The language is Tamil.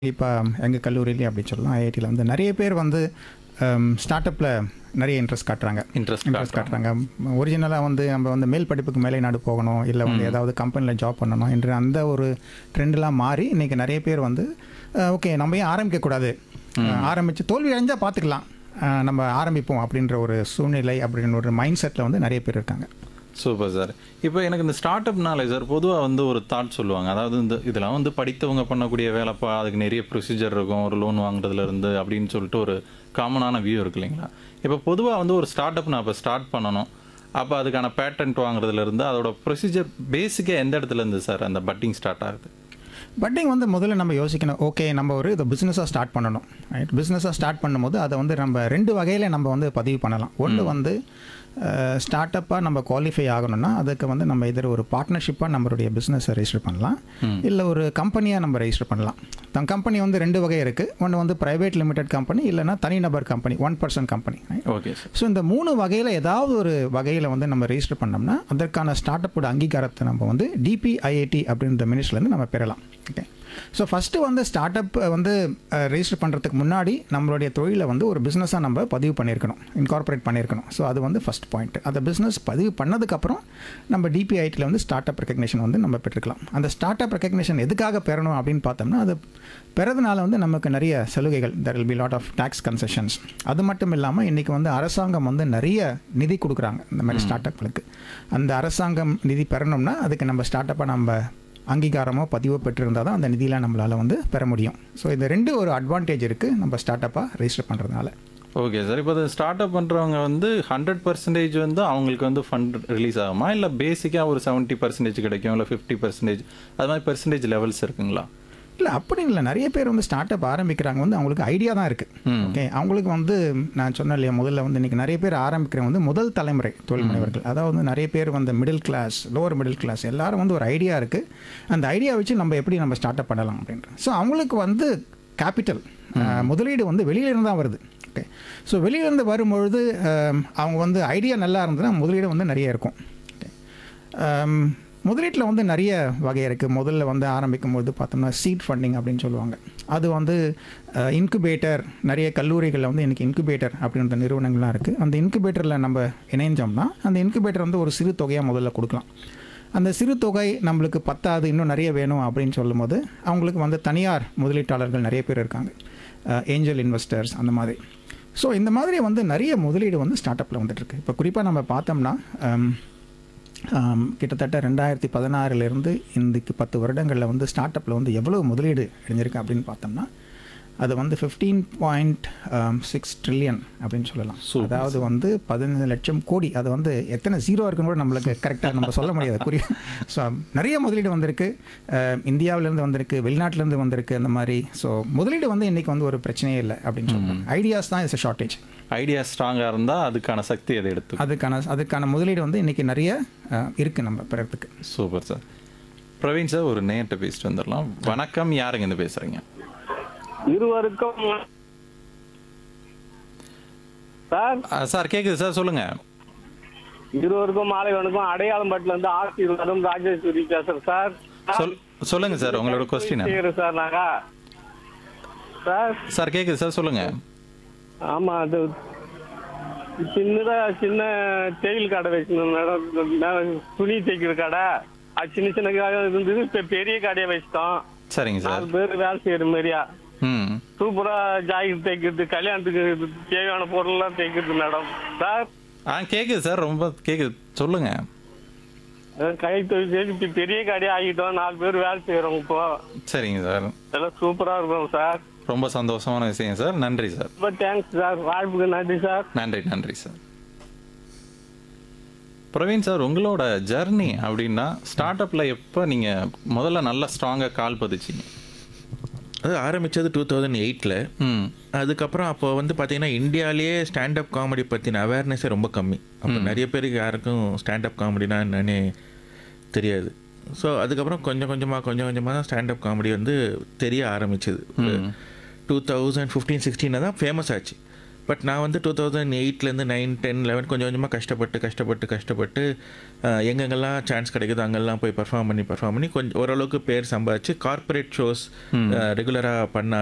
இப்போ எங்கள் கல்லூரியிலே அப்படி சொல்லலாம் ஐஐடியில் வந்து நிறைய பேர் வந்து ஸ்டார்ட் அப்பில் நிறைய இன்ட்ரெஸ்ட் காட்டுறாங்க இன்ட்ரெஸ்ட் இன்ட்ரெஸ்ட் காட்டுறாங்க ஒரிஜினலாக வந்து நம்ம வந்து மேல் படிப்புக்கு மேலே நாடு போகணும் இல்லை வந்து ஏதாவது கம்பெனியில் ஜாப் பண்ணணும் என்று அந்த ஒரு ட்ரெண்டெலாம் மாறி இன்றைக்கி நிறைய பேர் வந்து ஓகே நம்ம ஏன் ஆரம்பிக்கக்கூடாது ஆரம்பித்து தோல்வி அடைஞ்சால் பார்த்துக்கலாம் அஹ், நம்ம ஆரம்பிப்போம் அப்படின்ற ஒரு சூழ்நிலை அப்படின்னு ஒரு மைண்ட் செட்டில் வந்து நிறைய பேர் இருக்காங்க சூப்பர் சார் இப்போ எனக்கு இந்த ஸ்டார்ட் அப் நாலேஜ் சார் பொதுவாக வந்து ஒரு தாட் சொல்லுவாங்க அதாவது இந்த இதெல்லாம் வந்து படித்தவங்க பண்ணக்கூடிய வேலைப்பா அதுக்கு நிறைய ப்ரொசீஜர் இருக்கும் ஒரு லோன் வாங்குறதுல இருந்து அப்படின்னு சொல்லிட்டு ஒரு காமனான வியூ இருக்கு இல்லைங்களா இப்போ பொதுவாக வந்து ஒரு ஸ்டார்ட் அப் நான் இப்போ ஸ்டார்ட் பண்ணணும் அப்போ அதுக்கான பேட்டன்ட் வாங்குறதுல இருந்து அதோட ப்ரொசீஜர் பேசிக்காக எந்த இடத்துல இருந்து சார் அந்த பட்டிங் ஸ்டார்ட் ஆகுது பட்டிங் வந்து முதல்ல நம்ம யோசிக்கணும் ஓகே நம்ம ஒரு இதை பிஸ்னஸாக ஸ்டார்ட் பண்ணணும் ரைட் பிஸ்னஸாக ஸ்டார்ட் பண்ணும்போது அதை வந்து நம்ம ரெண்டு வகையில் நம்ம வந்து பதிவு பண்ணலாம் ஒன்று வந்து ஸ்டார்ட் அப்பாக நம்ம குவாலிஃபை ஆகணும்னா அதுக்கு வந்து நம்ம எதிர் ஒரு பார்ட்னர்ஷிப்பாக நம்மளுடைய பிஸ்னஸை ரெஜிஸ்டர் பண்ணலாம் இல்லை ஒரு கம்பெனியாக நம்ம ரெஜிஸ்டர் பண்ணலாம் தன் கம்பெனி வந்து ரெண்டு வகை இருக்குது ஒன்று வந்து ப்ரைவேட் லிமிடெட் கம்பெனி இல்லைன்னா தனிநபர் company one person company okay sir so இந்த மூணு வகையில் ஏதாவது ஒரு வகையில் வந்து நம்ம ரெஜிஸ்டர் பண்ணோம்னா அதற்கான ஸ்டார்ட் அப்போட அங்கீகாரத்தை நம்ம வந்து டிபிஐஐடி அப்படின்ற மினிஸ்ட்லேருந்து நம்ம பெறலாம் ஓகே ஸோ ஃபஸ்ட்டு வந்து ஸ்டார்ட் அப் வந்து ரெஜிஸ்டர் பண்ணுறதுக்கு முன்னாடி நம்மளுடைய தொழிலை வந்து ஒரு பிஸ்னஸாக நம்ம பதிவு பண்ணியிருக்கணும் இன்கார்பரேட் பண்ணியிருக்கணும் ஸோ அது வந்து ஃபஸ்ட் பாயிண்ட் அந்த பிஸ்னஸ் பதிவு பண்ணதுக்கப்புறம் நம்ம டிபிஐடியில் வந்து ஸ்டார்ட் அப் ரெக்கக்னேஷன் வந்து நம்ம பெற்றுக்கலாம் அந்த ஸ்டார்ட் அப் ரெக்கக்னேஷன் எதுக்காக பெறணும் அப்படின்னு பார்த்தோம்னா அது பெறதுனால வந்து நமக்கு நிறைய சலுகைகள் there will be lot of tax concessions அது மட்டும் இல்லாமல் இன்றைக்கி வந்து அரசாங்கம் வந்து நிறைய நிதி கொடுக்குறாங்க இந்த மாதிரி ஸ்டார்ட் அப்களுக்கு அந்த அரசாங்கம் நிதி பெறணும்னா அதுக்கு நம்ம ஸ்டார்ட் அப்பை நம்ம அங்கீகாரமோ பதிவோ பெற்றிருந்தால் தான் அந்த நிதியெலாம் நம்மளால் வந்து பெற முடியும் ஸோ இந்த ரெண்டு ஒரு அட்வான்டேஜ் இருக்குது நம்ம ஸ்டார்ட் அப்பாக ரெஜிஸ்டர் பண்ணுறதுனால ஓகே சார் இப்போ ஸ்டார்ட் அப் பண்ணுறவங்க வந்து ஹண்ட்ரட் பர்சன்டேஜ் வந்து அவங்களுக்கு வந்து ஃபண்ட் ரிலீஸ் ஆகுமா இல்லை பேசிக்காக ஒரு செவன்ட்டி பர்சன்டேஜ் கிடைக்கும் இல்லை ஃபிஃப்டி பர்சன்டேஜ் அது மாதிரி பர்சன்டேஜ் லெவல்ஸ் இருக்குங்களா இல்லை அப்படி இல்லை நிறைய பேர் வந்து ஸ்டார்ட் அப் ஆரம்பிக்கிறாங்க வந்து அவங்களுக்கு ஐடியா தான் இருக்குது ஓகே அவங்களுக்கு வந்து நான் சொன்னேன் இல்லையா முதல்ல வந்து இன்றைக்கி நிறைய பேர் ஆரம்பிக்கிறவங்க வந்து முதல் தலைமுறை தொழில் முனைவர்கள் அதாவது வந்து நிறைய பேர் வந்து middle class lower middle class எல்லாரும் வந்து ஒரு ஐடியா இருக்குது அந்த ஐடியா வச்சு நம்ம எப்படி நம்ம ஸ்டார்ட் அப் பண்ணலாம் அப்படின்ற ஸோ அவங்களுக்கு வந்து கேபிட்டல் முதலீடு வந்து வெளியிலிருந்து தான் வருது ஓகே ஸோ வெளியிலேருந்து வரும்பொழுது அஹ், அவங்க வந்து ஐடியா நல்லா இருந்ததுன்னா முதலீடு வந்து நிறைய இருக்கும் ஓகே ஆம், முதலீட்டில் வந்து நிறைய வகை இருக்குது முதல்ல வந்து ஆரம்பிக்கும் போது பார்த்தோம்னா சீட் ஃபண்டிங் அப்படின்னு சொல்லுவாங்க அது வந்து இன்குபேட்டர் நிறைய கல்லூரிகளில் வந்து இன்றைக்கி இன்குபேட்டர் அப்படின்ற நிறுவனங்கள்லாம் இருக்குது அந்த இன்குபேட்டரில் நம்ம இணைஞ்சோம்னா அந்த இன்குபேட்டர் வந்து ஒரு சிறு தொகையாக முதல்ல கொடுக்கலாம் அந்த சிறு தொகை நம்மளுக்கு பத்தாது இன்னும் நிறைய வேணும் அப்படின்னு சொல்லும்போது அவங்களுக்கு வந்து தனியார் முதலீட்டாளர்கள் நிறைய பேர் இருக்காங்க ஏஞ்சல் இன்வெஸ்டர்ஸ் அந்த மாதிரி ஸோ இந்த மாதிரி வந்து நிறைய முதலீடு வந்து ஸ்டார்ட் அப்பில் வந்துட்டுருக்கு இப்போ குறிப்பாக நம்ம பார்த்தோம்னா ஆம், ஆம், கிட்டத்தட்ட ரெண்டாயிரத்தி பதினாறுலேருந்து இன்றைக்கு பத்து வருடங்களில் வந்து ஸ்டார்ட் அப்பில் வந்து எவ்வளோ முதலீடு அடைஞ்சிருக்கு அப்படின்னு பார்த்தோம்னா அது வந்து ஃபிஃப்டீன் பாயிண்ட் சிக்ஸ் ட்ரில்லியன் அப்படின்னு சொல்லலாம் அதாவது வந்து பதினஞ்சு லட்சம் கோடி அது வந்து எத்தனை ஜீரோ இருக்குன்னு கூட நம்மளுக்கு கரெக்டாக நம்ம சொல்ல முடியாது குறி ஸோ நிறைய முதலீடு வந்திருக்கு அஹ், இந்தியாவிலேருந்து வந்திருக்கு வெளிநாட்டிலேருந்து வந்திருக்கு அந்த மாதிரி ஸோ முதலீடு வந்து இன்றைக்கி வந்து ஒரு பிரச்சனையே இல்லை அப்படின்னு சொல்லுவாங்க ஐடியாஸ் தான் இஸ் a ஷார்ட்டேஜ் ஐடியா ஸ்ட்ராங்காக இருந்தால் அதுக்கான சக்தி அதை எடுத்து அதுக்கான அதுக்கான முதலீடு வந்து இன்றைக்கி நிறைய அஹ், இருக்கு நம்ம பெறத்துக்கு சூப்பர் சார் பிரவீன் சார் ஒரு நேர்கிட்ட பேசிட்டு வந்துடலாம் வணக்கம் யாருங்க இருந்து பேசுகிறீங்க இருவருக்கும் சார் சார் கேட்குது சார் சொல்லுங்கள் இருவருக்கும் மாலை வணக்கம் அடையாளம்பட்டில இருந்து ஆசீர்வாதம் ராஜேஸ்வரி பேசுறேன் சார் சொல் சொல்லுங்கள் சார் உங்களோட கொஸ்டின் செய்யறேன் சார் நாங்க சார் சார் கேட்குது சார் சொல்லுங்கள் ஆமா அது சின்னதா சின்ன தேயில் கடை வச்சிருந்தோம் மேடம் நான் துணி தைக்கிற கடை அது சின்ன சின்ன கடை இருந்தது இப்ப பெரிய கடையை வச்சிட்டோம் சரிங்க சார் நாலு பேர் வேலை செய்யற மாதிரியா ம் சூப்பரா ஜாக்கெட் தைக்கிறது கல்யாணத்துக்கு தேவையான பொருள் எல்லாம் தைக்கிறது மேடம் சார் ஆ கேட்குது சார் ரொம்ப கேட்குது சொல்லுங்கள் அஹ் கை தொழில் செய்து இப்ப பெரிய கடையா ஆகிட்டோம் நாலு பேர் வேலை செய்யறோம் இப்போ சரிங்க சார் எல்லாம் சூப்பரா இருக்கும் சார் ரொம்ப சந்தோஷமான விஷயம் சார் நன்றி சார் ரொம்ப தேங்க்ஸ் சார் வாழ்ப்புக்கு நன்றி சார் நன்றி நன்றி சார் பிரவீன் சார் உங்களோட ஜர்னி அப்படின்னா ஸ்டார்ட் அப்பில் எப்போ நீங்கள் முதல்ல நல்லா ஸ்ட்ராங்காக கால் பதிச்சிங்க அது ஆரம்பித்தது டூ தௌசண்ட் எயிட்டில் ம் அதுக்கப்புறம் அப்போ வந்து பார்த்தீங்கன்னா இந்தியாவிலேயே ஸ்டாண்டப் காமெடி பற்றின அவேர்னஸே ரொம்ப கம்மி அப்போ நிறைய பேருக்கு யாருக்கும் ஸ்டாண்டப் காமெடினா என்னன்னே தெரியாது ஸோ அதுக்கப்புறம் கொஞ்சம் கொஞ்சமாக கொஞ்சம் கொஞ்சமாக தான் ஸ்டாண்டப் காமெடி வந்து தெரிய ஆரம்பிச்சது டூ தௌசண்ட் ஃபிஃப்டீன் சிக்ஸ்டீனில் தான் ஃபேமஸ் ஆச்சு பட் நான் வந்து டூ தௌசண்ட் எயிட்லேருந்து நைன் டென் லெவன் கொஞ்சம் கொஞ்சமாக கஷ்டப்பட்டு கஷ்டப்பட்டு கஷ்டப்பட்டு அஹ், எங்கெங்கெல்லாம் சான்ஸ் கிடைக்குதோ அங்கெல்லாம் போய் பர்ஃபார்ம் பண்ணி பர்ஃபார்ம் பண்ணி கொஞ்சம் ஓரளவுக்கு பேர் சம்பாதிச்சு கார்ப்பரேட் ஷோஸ் ரெகுலராக பண்ண